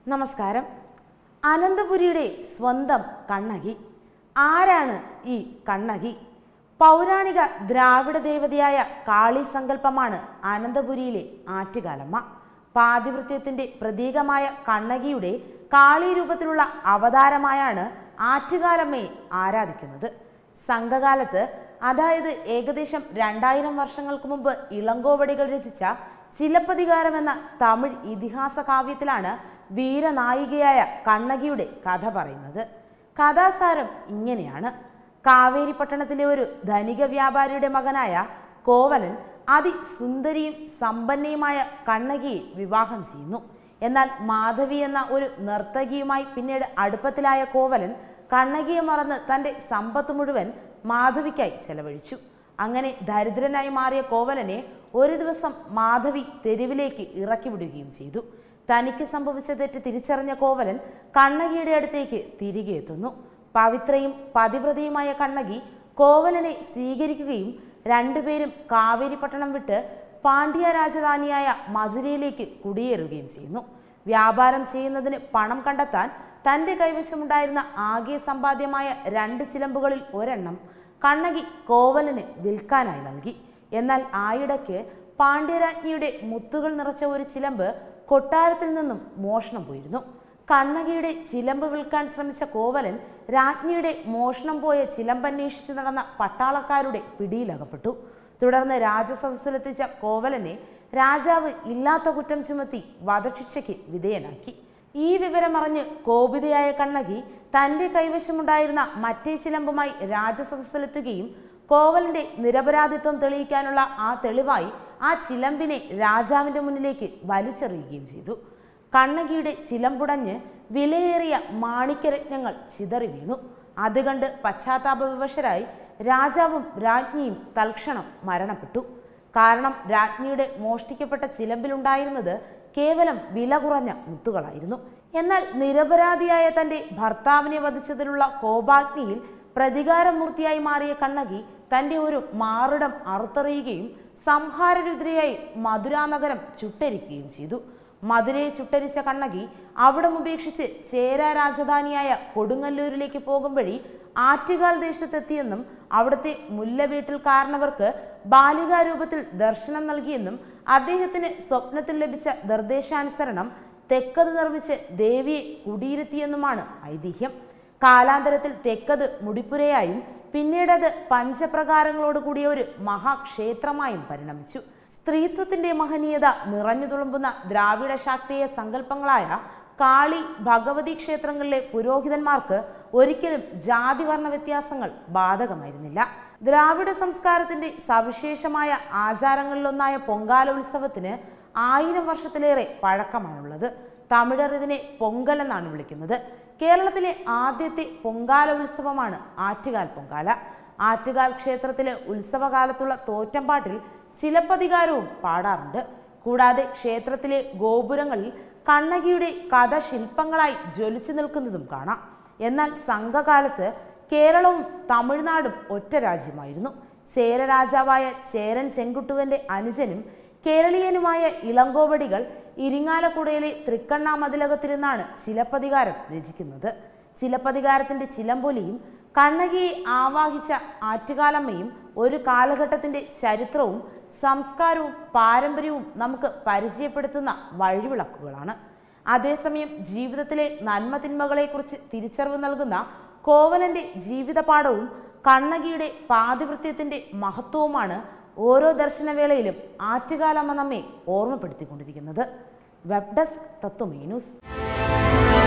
നമസ്കാരം അനന്തപുരിയുടെ സ്വന്തം കണ്ണകി ആരാണ് ഈ കണ്ണകി പൗരാണിക ദ്രാവിഡ ദേവതയായ കാളി സങ്കല്പമാണ് അനന്തപുരിയിലെ ആറ്റുകാലമ്മ പാതിവൃത്യത്തിന്റെ പ്രതീകമായ കണ്ണകിയുടെ കാളി രൂപത്തിലുള്ള അവതാരമായാണ് ആറ്റുകാലമ്മയെ ആരാധിക്കുന്നത് സംഘകാലത്ത് അതായത് ഏകദേശം രണ്ടായിരം വർഷങ്ങൾക്ക് മുമ്പ് ഇളങ്കോവടികൾ രചിച്ച ചിലപ്പതികാരം എന്ന തമിഴ് ഇതിഹാസ കാവ്യത്തിലാണ് വീരനായികയായ കണ്ണകിയുടെ കഥ പറയുന്നത് കഥാസാരം ഇങ്ങനെയാണ് കാവേരി പട്ടണത്തിലെ ഒരു ധനിക വ്യാപാരിയുടെ മകനായ കോവലൻ അതിസുന്ദരിയും സമ്പന്നയുമായ കണ്ണകിയെ വിവാഹം ചെയ്യുന്നു എന്നാൽ മാധവി എന്ന ഒരു നർത്തകിയുമായി പിന്നീട് അടുപ്പത്തിലായ കോവലൻ കണ്ണകിയെ മറന്ന് തൻ്റെ സമ്പത്ത് മുഴുവൻ മാധവിക്കായി ചെലവഴിച്ചു അങ്ങനെ ദരിദ്രനായി മാറിയ കോവലനെ ഒരു ദിവസം മാധവി തെരുവിലേക്ക് ഇറക്കി വിടുകയും ചെയ്തു തനിക്ക് സംഭവിച്ച തെറ്റ് തിരിച്ചറിഞ്ഞ കോവലൻ കണ്ണകിയുടെ അടുത്തേക്ക് തിരികെ എത്തുന്നു പവിത്രയും പതിവ്രതയുമായ കണ്ണകി കോവലനെ സ്വീകരിക്കുകയും രണ്ടുപേരും കാവേരി പട്ടണം വിട്ട് പാണ്ഡ്യ രാജധാനിയായ മധുരയിലേക്ക് കുടിയേറുകയും ചെയ്യുന്നു വ്യാപാരം ചെയ്യുന്നതിന് പണം കണ്ടെത്താൻ തൻ്റെ കൈവശമുണ്ടായിരുന്ന ആകെ സമ്പാദ്യമായ രണ്ട് ചിലമ്പുകളിൽ ഒരെണ്ണം കണ്ണകി കോവലന് വിൽക്കാനായി നൽകി എന്നാൽ ആയിടയ്ക്ക് പാണ്ഡ്യരാജ്ഞിയുടെ മുത്തുകൾ നിറച്ച ഒരു ചിലമ്പ് കൊട്ടാരത്തിൽ നിന്നും മോഷണം പോയിരുന്നു കണ്ണകിയുടെ ചിലമ്പ് വിൽക്കാൻ ശ്രമിച്ച കോവലൻ രാജ്ഞിയുടെ മോഷണം പോയ ചിലമ്പന്വേഷിച്ച് നടന്ന പട്ടാളക്കാരുടെ പിടിയിലകപ്പെട്ടു തുടർന്ന് രാജസദസ്സിലെത്തിച്ച കോവലനെ രാജാവ് ഇല്ലാത്ത കുറ്റം ചുമത്തി വധശിക്ഷയ്ക്ക് വിധേയനാക്കി ഈ വിവരമറിഞ്ഞ് കോപിതയായ കണ്ണകി തന്റെ കൈവശമുണ്ടായിരുന്ന മറ്റേ ചിലമ്പുമായി രാജസദസ്സിലെത്തുകയും കോവലന്റെ നിരപരാധിത്വം തെളിയിക്കാനുള്ള ആ തെളിവായി ആ ചിലമ്പിനെ രാജാവിന്റെ മുന്നിലേക്ക് വലിച്ചെറിയുകയും ചെയ്തു കണ്ണകിയുടെ ചിലമ്പുടഞ്ഞ് വിലയേറിയ മാണിക്യരത്നങ്ങൾ ചിതറി വീണു അത് കണ്ട് പശ്ചാത്താപ വിവശരായി രാജാവും രാജ്ഞിയും തൽക്ഷണം മരണപ്പെട്ടു കാരണം രാജ്ഞിയുടെ മോഷ്ടിക്കപ്പെട്ട ചിലമ്പിലുണ്ടായിരുന്നത് കേവലം വില കുറഞ്ഞ മുത്തുകളായിരുന്നു എന്നാൽ നിരപരാധിയായ തന്റെ ഭർത്താവിനെ വധിച്ചതിലുള്ള കോപാഗ്നിയിൽ പ്രതികാരമൂർത്തിയായി മാറിയ കണ്ണകി തന്റെ ഒരു മാറിടം അറുത്തെറിയുകയും സംഹാരരുദ്രയായി മധുരാ നഗരം ചുട്ടരിക്കുകയും ചെയ്തു മധുരയെ ചുട്ടരിച്ച കണ്ണകി അവിടം ഉപേക്ഷിച്ച് ചേര രാജധാനിയായ കൊടുങ്ങല്ലൂരിലേക്ക് പോകും വഴി ആറ്റുകാൽ ദേശത്തെത്തിയെന്നും അവിടുത്തെ മുല്ല വീട്ടിൽ കാരണവർക്ക് ബാലികാരൂപത്തിൽ ദർശനം നൽകിയെന്നും അദ്ദേഹത്തിന് സ്വപ്നത്തിൽ ലഭിച്ച നിർദ്ദേശാനുസരണം തെക്കത് നിർമ്മിച്ച് ദേവിയെ കുടിയിരുത്തിയെന്നുമാണ് ഐതിഹ്യം കാലാന്തരത്തിൽ തെക്കത് മുടിപ്പുരയായും പിന്നീടത് പഞ്ചപ്രകാരങ്ങളോട് കൂടിയ ഒരു മഹാക്ഷേത്രമായും പരിണമിച്ചു സ്ത്രീത്വത്തിന്റെ മഹനീയത നിറഞ്ഞു തുളുമ്പുന്ന ദ്രാവിഡ ശാക്തീയ സങ്കല്പങ്ങളായ കാളി ഭഗവതി ക്ഷേത്രങ്ങളിലെ പുരോഹിതന്മാർക്ക് ഒരിക്കലും ജാതിവർണ്ണ വ്യത്യാസങ്ങൾ ബാധകമായിരുന്നില്ല ദ്രാവിഡ സംസ്കാരത്തിന്റെ സവിശേഷമായ ആചാരങ്ങളിലൊന്നായ പൊങ്കാല ഉത്സവത്തിന് ആയിരം വർഷത്തിലേറെ പഴക്കമാണുള്ളത് തമിഴർ ഇതിനെ പൊങ്കൽ എന്നാണ് വിളിക്കുന്നത് കേരളത്തിലെ ആദ്യത്തെ പൊങ്കാല ഉത്സവമാണ് ആറ്റുകാൽ പൊങ്കാല ആറ്റുകാൽ ക്ഷേത്രത്തിലെ ഉത്സവകാലത്തുള്ള തോറ്റമ്പാട്ടിൽ ചിലപ്പതികാരവും പാടാറുണ്ട് കൂടാതെ ക്ഷേത്രത്തിലെ ഗോപുരങ്ങളിൽ കണ്ണകിയുടെ കഥ ശില്പങ്ങളായി ജ്വലിച്ചു നിൽക്കുന്നതും കാണാം എന്നാൽ സംഘകാലത്ത് കേരളവും തമിഴ്നാടും ഒറ്റ രാജ്യമായിരുന്നു ചേര രാജാവായ ചേരൻ ചെങ്കുട്ടുവന്റെ അനുജനും കേരളീയനുമായ ഇളങ്കോവടികൾ ഇരിങ്ങാലക്കുടയിലെ തൃക്കണ്ണാമതിലകത്തിരുന്നാണ് ചിലപ്പതികാരം രചിക്കുന്നത് ചിലപ്പതികാരത്തിന്റെ ചിലമ്പൊലിയും കണ്ണകിയെ ആവാഹിച്ച ആറ്റുകാലമ്മയും ഒരു കാലഘട്ടത്തിന്റെ ചരിത്രവും സംസ്കാരവും പാരമ്പര്യവും നമുക്ക് പരിചയപ്പെടുത്തുന്ന വഴിവിളക്കുകളാണ് അതേസമയം ജീവിതത്തിലെ നന്മ തിന്മകളെക്കുറിച്ച് തിരിച്ചറിവ് നൽകുന്ന കോവലന്റെ ജീവിതപാഠവും കണ്ണകിയുടെ പാതിവൃത്യത്തിന്റെ മഹത്വവുമാണ് ഓരോ ദർശനവേളയിലും ആറ്റുകാലമ്മ നമ്മെ ഓർമ്മപ്പെടുത്തിക്കൊണ്ടിരിക്കുന്നത് വെബ് ഡെസ്ക് തത്വമേ ന്യൂസ്